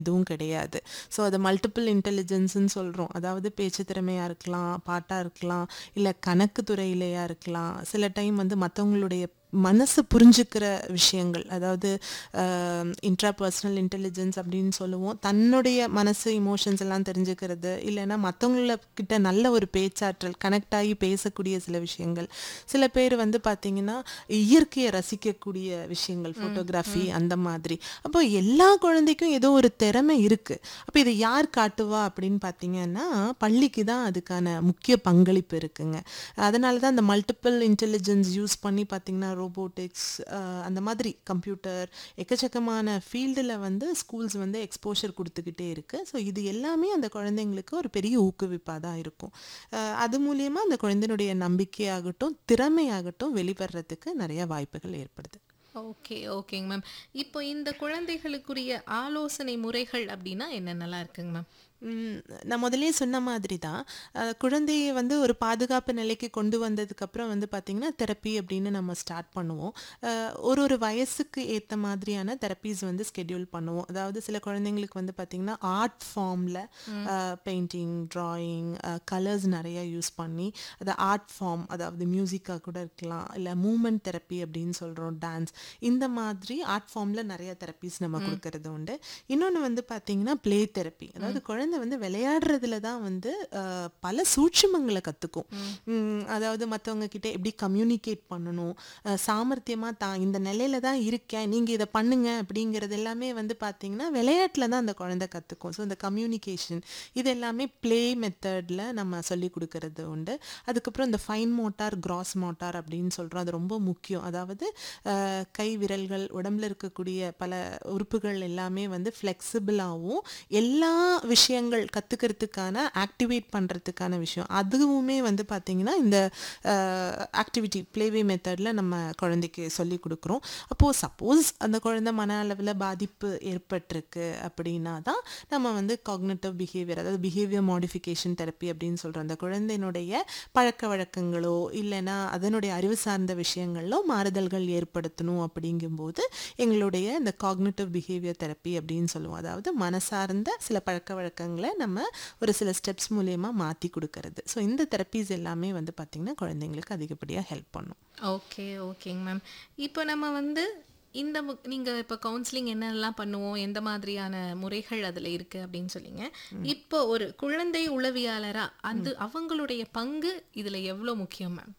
எதுவும் கிடையாது ஸோ அது மல்டிபிள் இன்டெலிஜென்ஸ்ன்னு சொல்கிறோம் அதாவது பேச்சு திறமையாக இருக்கலாம் பாட்டாக இருக்கலாம் இல்லை கணக்கு துறையிலையா இருக்கலாம் சில டைம் வந்து மற்றவங்களுடைய மனசு புரிஞ்சுக்கிற விஷயங்கள் அதாவது இன்ட்ராபர்சனல் இன்டெலிஜென்ஸ் அப்படின்னு சொல்லுவோம் தன்னுடைய மனசு இமோஷன்ஸ் எல்லாம் தெரிஞ்சுக்கிறது இல்லைன்னா மற்றவங்கள கிட்ட நல்ல ஒரு பேச்சாற்றல் கனெக்ட் ஆகி பேசக்கூடிய சில விஷயங்கள் சில பேர் வந்து பார்த்தீங்கன்னா இயற்கையை ரசிக்கக்கூடிய விஷயங்கள் ஃபோட்டோகிராஃபி அந்த மாதிரி அப்போ எல்லா குழந்தைக்கும் ஏதோ ஒரு திறமை இருக்கு அப்போ இதை யார் காட்டுவா அப்படின்னு பார்த்தீங்கன்னா பள்ளிக்கு தான் அதுக்கான முக்கிய பங்களிப்பு இருக்குங்க அதனால தான் அந்த மல்டிபிள் இன்டெலிஜென்ஸ் யூஸ் பண்ணி பார்த்தீங்கன்னா ரோபோட்டிக்ஸ் அந்த மாதிரி கம்ப்யூட்டர் எக்கச்சக்கமான ஃபீல்டில் வந்து ஸ்கூல்ஸ் வந்து எக்ஸ்போஷர் கொடுத்துக்கிட்டே இருக்குது ஸோ இது எல்லாமே அந்த குழந்தைங்களுக்கு ஒரு பெரிய ஊக்குவிப்பாக தான் இருக்கும் அஹ் அது மூலியமாக அந்த குழந்தையினுடைய நம்பிக்கையாகட்டும் திறமையாகட்டும் வெளிவரத்துக்கு நிறைய வாய்ப்புகள் ஏற்படுது ஓகே ஓகேங்க மேம் இப்போ இந்த குழந்தைகளுக்குரிய ஆலோசனை முறைகள் அப்படின்னா என்னென்னலாம் இருக்குங்க மேம் ம், நான் முதல்லயே சொன்ன மாதிரி தான் அஹ், குழந்தையை வந்து ஒரு பாதுகாப்பு நிலைக்கு கொண்டு வந்ததுக்கப்புறம் வந்து பார்த்திங்கன்னா தெரப்பி அப்படின்னு நம்ம ஸ்டார்ட் பண்ணுவோம் அஹ், ஒரு ஒரு வயசுக்கு ஏற்ற மாதிரியான தெரப்பீஸ் வந்து ஸ்கெடியூல் பண்ணுவோம் அதாவது சில குழந்தைங்களுக்கு வந்து பார்த்திங்கன்னா ஆர்ட் ஃபார்மில் பெயிண்டிங் ட்ராயிங் கலர்ஸ் நிறைய யூஸ் பண்ணி அதை ஆர்ட் ஃபார்ம் அதாவது மியூசிக்காக கூட இருக்கலாம் இல்லை மூமெண்ட் தெரப்பி அப்படின்னு சொல்கிறோம் டான்ஸ் இந்த மாதிரி ஆர்ட் ஃபார்மில் நிறைய தெரப்பீஸ் நம்ம கொடுக்கறது உண்டு இன்னொன்று வந்து பார்த்தீங்கன்னா ப்ளே தெரப்பி அதாவது குழந்தை வந்து விளையாடுறதுல தான் வந்து அஹ், பல சூட்சுமங்களை கற்றுக்கும் அதாவது மற்றவங்க கிட்ட எப்படி கம்யூனிகேட் பண்ணணும் சாமர்த்தியமாக தான் இந்த நிலையில தான் இருக்கேன் நீங்கள் இதை பண்ணுங்க அப்படிங்கிறது எல்லாமே வந்து பார்த்தீங்கன்னா விளையாட்டில் தான் அந்த குழந்தை கற்றுக்கும் ஸோ இந்த கம்யூனிகேஷன் இது எல்லாமே ப்ளே மெத்தடில் நம்ம சொல்லி கொடுக்கறது உண்டு அதுக்கப்புறம் இந்த ஃபைன் மோட்டார் கிராஸ் மோட்டார் அப்படின்னு சொல்கிறோம் அது ரொம்ப முக்கியம் அதாவது அஹ், கை விரல்கள் உடம்புல இருக்கக்கூடிய பல உறுப்புகள் எல்லாமே வந்து ஃப்ளெக்சிபிளாகவும் எல்லா விஷயங்கள் கற்றுக்கிறதுக்கான ஆக்டிவேட் பண்ணுறதுக்கான விஷயம் அதுவுமே வந்து பார்த்திங்கன்னா இந்த ஆக்டிவிட்டி ப்ளேவே மெத்தடில் நம்ம குழந்தைக்கு சொல்லி கொடுக்குறோம் அப்போது சப்போஸ் அந்த குழந்தை மன அளவில் பாதிப்பு ஏற்பட்டிருக்கு அப்படின்னா தான் நம்ம வந்து காக்னேட்டிவ் பிஹேவியர் அதாவது பிஹேவியர் மாடிஃபிகேஷன் தெரப்பி அப்படின்னு சொல்கிறோம் அந்த குழந்தையினுடைய பழக்க வழக்கங்களோ இல்லைன்னா அதனுடைய அறிவு சார்ந்த விஷயங்களோ மாறுதல்கள் ஏற்படுத்தணும் அப்படிங்கும்போது எங்களுடைய இந்த காக்னேட்டிவ் பிஹேவியர் தெரப்பி அப்படின்னு சொல்லுவோம் அதாவது மனசார்ந்த சில பழக்க வழக்கங்களை நம்ம ஒரு சில ஸ்டெப்ஸ் மூலயமா மாற்றி கொடுக்கறது ஸோ இந்த தெரப்பீஸ் எல்லாமே வந்து பார்த்திங்கன்னா குழந்தைங்களுக்கு அதிகப்படியாக ஹெல்ப் பண்ணும் ஓகே ஓகேங்க மேம் இப்போ நம்ம வந்து இந்த மு- நீங்க இப்போ கவுன்சிலிங் என்னெல்லாம் பண்ணுவோம் எந்த மாதிரியான முறைகள் அதுல இருக்கு அப்படின்னு சொன்னீங்க இப்போ ஒரு குழந்தை உளவியாளரா அது அவங்களுடைய பங்கு இதுல எவ்வளவு முக்கியம் மேம்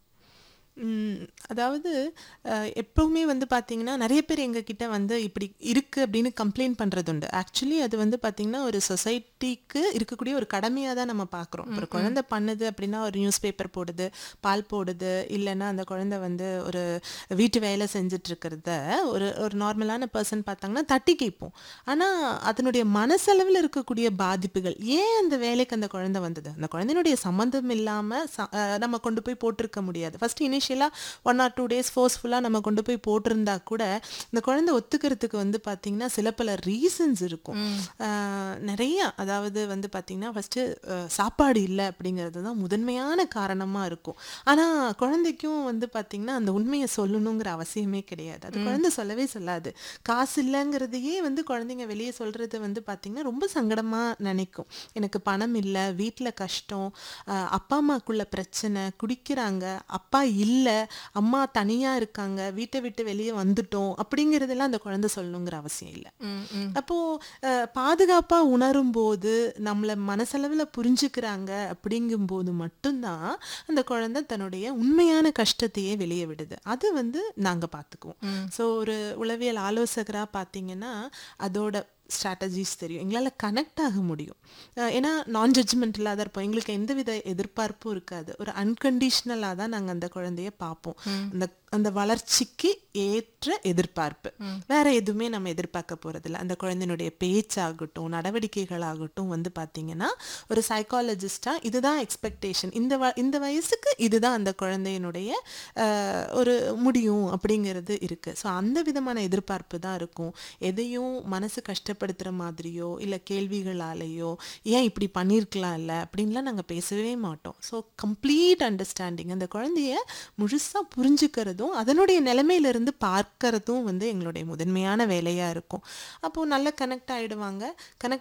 ம், அதாவது அஹ், எப்பவுமே வந்து பார்த்தீங்கன்னா நிறைய பேர் எங்ககிட்ட வந்து இப்படி இருக்கு அப்படின்னு கம்ப்ளைண்ட் பண்ணுறது உண்டு ஆக்சுவலி அது வந்து பார்த்தீங்கன்னா ஒரு சொசைட்டிக்கு இருக்கக்கூடிய ஒரு கடமையாக தான் நம்ம பார்க்குறோம் ஒரு குழந்தை பண்ணுது அப்படின்னா ஒரு நியூஸ் பேப்பர் போடுது பால் போடுது இல்லைன்னா அந்த குழந்தை வந்து ஒரு வீட்டு வேலை செஞ்சுட்டு இருக்கிறத ஒரு ஒரு நார்மலான பர்சன் பார்த்தாங்கன்னா தட்டி கேட்போம் ஆனால் அதனுடைய மனசளவில் இருக்கக்கூடிய பாதிப்புகள் ஏன் அந்த வேலைக்கு அந்த குழந்தை வந்தது அந்த குழந்தையினுடைய சம்மந்தம் இல்லாமல் நம்ம கொண்டு போய் போட்டிருக்க முடியாது ஃபர்ஸ்ட் இனிஷியலாக ஒன் ஆர் டூ டேஸ் ஃபோர்ஸ்ஃபுல்லாக நம்ம கொண்டு போய் போட்டிருந்தா கூட இந்த குழந்தை ஒத்துக்கிறதுக்கு வந்து பார்த்திங்கன்னா சில பல ரீசன்ஸ் இருக்கும் அஹ், நிறைய அதாவது வந்து பார்த்திங்கன்னா ஃபஸ்ட்டு சாப்பாடு இல்லை அப்படிங்கிறது தான் முதன்மையான காரணமாக இருக்கும் ஆனால் குழந்தைக்கும் வந்து பார்த்திங்கன்னா அந்த உண்மையை சொல்லணுங்கிற அவசியமே கிடையாது அது குழந்தை சொல்லவே சொல்லாது காசு இல்லைங்கிறதையே வந்து குழந்தைங்க வெளியே சொல்கிறது வந்து பார்த்திங்கன்னா ரொம்ப சங்கடமாக நினைக்கும் எனக்கு பணம் இல்லை வீட்டில் கஷ்டம் அஹ், அப்பா அம்மாக்குள்ள பிரச்சனை குடிக்கிறாங்க அப்பா இல்லை அம்மா தனியாக இருக்காங்க வீட்டை விட்டு வெளியே வந்துட்டோம் அப்படிங்கிறதெல்லாம் அந்த குழந்தை சொல்லணுங்கிற அவசியம் இல்லை ம், ம். அப்போ அஹ், பாதுகாப்பா உணரும் போது நம்மள மனசளவுல புரிஞ்சுக்கிறாங்க அப்படிங்கும்போது மட்டும்தான் அந்த குழந்தை தன்னுடைய உண்மையான கஷ்டத்தையே வெளியே விடுது அது வந்து நாங்க பார்த்துக்குவோம் ஸோ ஒரு உளவியல் ஆலோசகரா பார்த்தீங்கன்னா அதோட ஸ்ட்ராட்டஜிஸ் தெரியும் எங்களால் கனெக்ட் ஆக முடியும் அஹ் ஏன்னா நான் ஜட்ஜ்மெண்டலாக தான் இருப்போம் எங்களுக்கு எந்தவித எதிர்பார்ப்பும் இருக்காது ஒரு அன்கண்டிஷ்னலாக தான் நாங்கள் அந்த குழந்தைய பார்ப்போம் அந்த அந்த வளர்ச்சிக்கு ஏற்ற எதிர்பார்ப்பு வேற எதுவுமே நம்ம எதிர்பார்க்க போறதில்ல அந்த குழந்தையினுடைய பேச்சாகட்டும் நடவடிக்கைகளாகட்டும் வந்து பார்த்தீங்கன்னா ஒரு சைக்காலஜிஸ்டா இதுதான் எக்ஸ்பெக்டேஷன் இந்த வ இந்த வயசுக்கு இதுதான் அந்த குழந்தையினுடைய அஹ், ஒரு முடியும் அப்படிங்கிறது இருக்கு ஸோ அந்த விதமான எதிர்பார்ப்பு தான் இருக்கும் எதையும் மனசு கஷ்டப்படுத்துகிற மாதிரியோ இல்லை கேள்விகளாலேயோ ஏன் இப்படி பண்ணியிருக்கலாம் இல்லை அப்படின்லாம் நாங்கள் பேசவே மாட்டோம் ஸோ கம்ப்ளீட் அண்டர்ஸ்டாண்டிங் அந்த குழந்தைய முழுசாக புரிஞ்சுக்கிறதும் பண்ணுறதும் அதனுடைய நிலைமையிலிருந்து பார்க்கறதும் வந்து எங்களுடைய முதன்மையான வேலையாக இருக்கும் அப்போது நல்ல கனெக்ட் ஆகிடுவாங்க கனெக்ட்